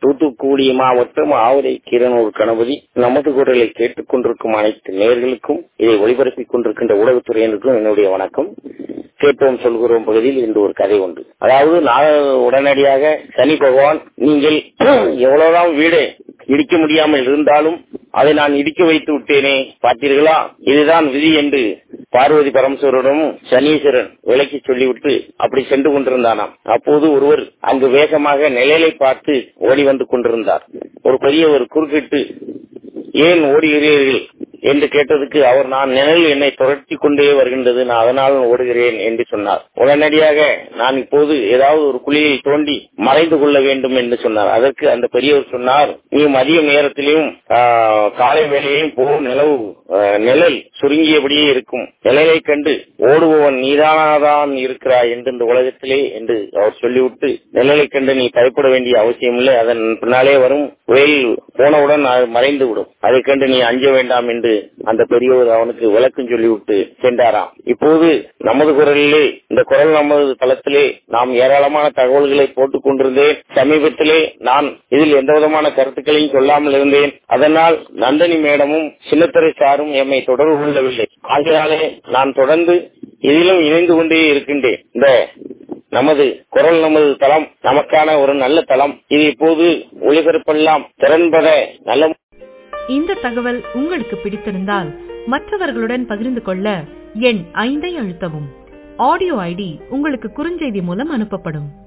தூத்துக்குடி மாவட்டம் ஆவரை கிரணூர் கணபதி நமது குரலை கேட்டுக் கொண்டிருக்கும் அனைத்து நேர்களுக்கும் இதை ஒளிபரப்பிக் கொண்டிருக்கின்ற ஊடகத்துறையினருக்கும் என்னுடைய வணக்கம் கேட்போம் சொல்கிறோம் பகுதியில் இன்று ஒரு கதை உண்டு அதாவது நான் உடனடியாக சனி பகவான் நீங்கள் எவ்வளவுதான் வீடு இடிக்க முடியாமல் இருந்தாலும் அதை நான் இடிக்க வைத்து விட்டேனே பார்த்தீர்களா இதுதான் விதி என்று பார்வதி பரமேஸ்வரனும் சனீஸ்வரன் விலக்கி சொல்லிவிட்டு அப்படி சென்று கொண்டிருந்தானாம் அப்போது ஒருவர் அங்கு வேகமாக நிழலை பார்த்து ஓடி வந்து கொண்டிருந்தார் ஒரு பெரியவர் குறுக்கிட்டு ஏன் ஓடுகிறீர்கள் என்று கேட்டதுக்கு அவர் நான் நிழல் என்னை துரத்தி கொண்டே வருகின்றது நான் அதனால் ஓடுகிறேன் என்று சொன்னார் உடனடியாக நான் இப்போது ஏதாவது ஒரு குழியை தோண்டி மறைந்து கொள்ள வேண்டும் என்று சொன்னார் அதற்கு அந்த பெரியவர் சொன்னார் நீ மதிய நேரத்திலும் காலை வேலையும் போ நிலவு நிழல் சுருங்கியபடியே இருக்கும் நிழலை கண்டு ஓடுபவன் நீதானாதான் இருக்கிறாய் என்று இந்த உலகத்திலே என்று அவர் சொல்லிவிட்டு நிழலை கண்டு நீ பயப்பட வேண்டிய அவசியம் இல்லை அதன் பின்னாலே வரும் வெயில் போனவுடன் மறைந்து விடும் அதை கண்டு நீ அஞ்ச வேண்டாம் என்று அந்த பெரியவர் அவனுக்கு விளக்கம் சொல்லிவிட்டு சென்றாராம் இப்போது நமது குரலிலே இந்த குரல் நமது தளத்திலே நாம் ஏராளமான தகவல்களை போட்டுக் கொண்டிருந்தேன் சமீபத்திலே நான் இதில் எந்த விதமான கருத்துக்களையும் சொல்லாமல் இருந்தேன் அதனால் நந்தனி மேடமும் சின்னத்துறை சாரும் எம்மை தொடர்பு கொள்ளவில்லை ஆகையாலே நான் தொடர்ந்து இதிலும் இணைந்து கொண்டே இருக்கின்றேன் இந்த நமது குரல் நமது தளம் நமக்கான ஒரு நல்ல தளம் இது இப்போது ஒளிபரப்பெல்லாம் திறன்பட நல்ல இந்த தகவல் உங்களுக்கு பிடித்திருந்தால் மற்றவர்களுடன் பகிர்ந்து கொள்ள எண் ஐந்தை அழுத்தவும் ஆடியோ ஐடி உங்களுக்கு குறுஞ்செய்தி மூலம் அனுப்பப்படும்